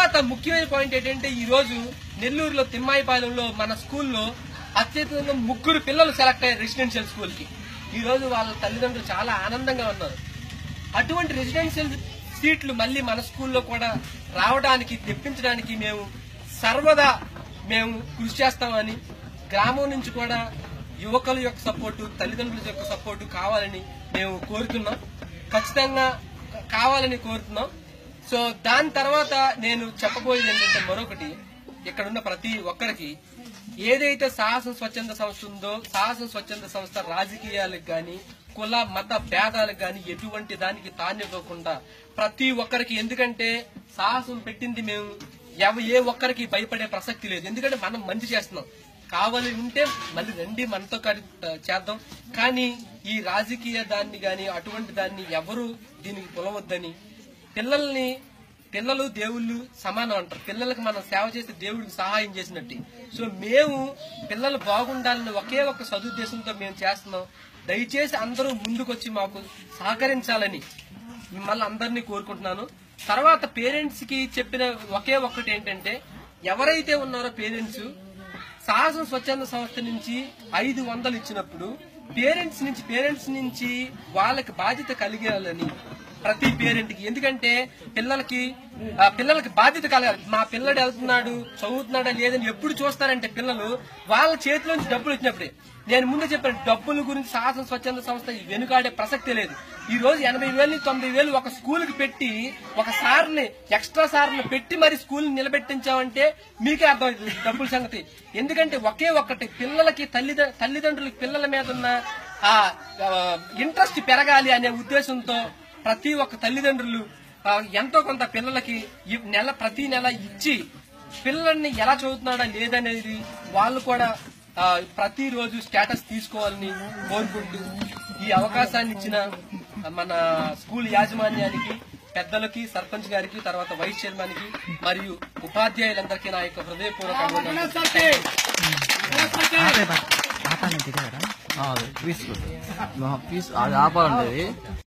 తర్వాత ముఖ్యమైన పాయింట్ ఏంటంటే ఈ రోజు నెల్లూరులో తిమ్మాయిపాలెంలో మన స్కూల్లో అత్యధికంగా ముగ్గురు పిల్లలు సెలెక్ట్ అయ్యారు రెసిడెన్షియల్ స్కూల్ కి ఈ రోజు వాళ్ళ తల్లిదండ్రులు చాలా ఆనందంగా ఉన్నారు అటువంటి రెసిడెన్షియల్ సీట్లు మళ్ళీ మన స్కూల్లో కూడా రావడానికి తెప్పించడానికి మేము సర్వదా మేము కృషి చేస్తామని గ్రామం నుంచి కూడా యువకుల యొక్క సపోర్టు తల్లిదండ్రుల యొక్క సపోర్టు కావాలని మేము కోరుతున్నాం ఖచ్చితంగా కావాలని కోరుతున్నాం సో దాని తర్వాత నేను చెప్పబోయేది ఏంటంటే మరొకటి ఇక్కడున్న ప్రతి ఒక్కరికి ఏదైతే సాహసం స్వచ్ఛంద సంస్థ ఉందో సాహసం స్వచ్ఛంద సంస్థ రాజకీయాలకు గాని కుల మత భేదాలకు గాని ఎటువంటి దానికి తానివ్వకుండా ప్రతి ఒక్కరికి ఎందుకంటే సాహసం పెట్టింది మేము ఎవ ఏ ఒక్కరికి భయపడే ప్రసక్తి లేదు ఎందుకంటే మనం మంచి చేస్తున్నాం కావాలి ఉంటే మళ్ళీ రండి మనతో కలి- చేద్దాం కానీ ఈ రాజకీయ దాన్ని గాని అటువంటి దాన్ని ఎవరు దీనికి పొలవద్దని పిల్లల్ని పిల్లలు దేవుళ్ళు సమానం అంటారు పిల్లలకు మనం సేవ చేస్తే దేవుడికి సహాయం చేసినట్టు సో మేము పిల్లలు బాగుండాలని ఒకే ఒక సదుద్దేశంతో మేము చేస్తున్నాం దయచేసి అందరూ ముందుకొచ్చి మాకు సహకరించాలని మిమ్మల్ని అందరినీ కోరుకుంటున్నాను తర్వాత పేరెంట్స్ కి చెప్పిన ఒకే ఒక్కటి ఏంటంటే ఎవరైతే ఉన్నారో పేరెంట్స్ సాహసం స్వచ్ఛంద సంస్థ నుంచి ఐదు వందలు ఇచ్చినప్పుడు పేరెంట్స్ నుంచి పేరెంట్స్ నుంచి వాళ్ళకి బాధ్యత కలిగేయాలని ప్రతి పేరెంట్ కి ఎందుకంటే పిల్లలకి ఆ, పిల్లలకి బాధ్యత కలగాలి మా పిల్లడు వెళ్తున్నాడు చదువుతున్నాడా లేదని ఎప్పుడు చూస్తారంటే పిల్లలు వాళ్ళ చేతిలోంచి డబ్బులు వచ్చినప్పుడే నేను ముందే చెప్పాను డబ్బుల గురించి సాహసం స్వచ్ఛంద సంస్థ వెనుకాడే ప్రసక్తే లేదు ఈ రోజు ఎనభై వేలు తొంభై వేలు ఒక స్కూల్ కి పెట్టి ఒక సార్ని ఎక్స్ట్రా సార్ని పెట్టి మరి స్కూల్ నిలబెట్టించామంటే మీకే అర్థమవుతుంది డబ్బుల సంగతి ఎందుకంటే ఒకే ఒక్కటి పిల్లలకి తల్లిద తల్లిదండ్రులకి పిల్లల మీద ఉన్న ఆ ఇంట్రెస్ట్ పెరగాలి అనే ఉద్దేశంతో ప్రతి ఒక్క తల్లిదండ్రులు ఆ, ఎంతో కొంత పిల్లలకి ఈ నెల ప్రతి నెల ఇచ్చి పిల్లల్ని ఎలా చదువుతున్నాడా లేదనేది వాళ్ళు కూడా ఆ, ప్రతిరోజు స్టేటస్ తీసుకోవాలని కోరుకుంటూ ఈ అవకాశాన్ని ఇచ్చిన మన స్కూల్ యాజమాన్యానికి పెద్దలకి సర్పంచ్ గారికి తర్వాత వైస్ చైర్మన్ కి మరియు ఉపాధ్యాయులందరికీ నా యొక్క హృదయపూర్వక అభినందనలు. ఆపాలంటే కదా పీస్ పీస్ అది ఆపాలండి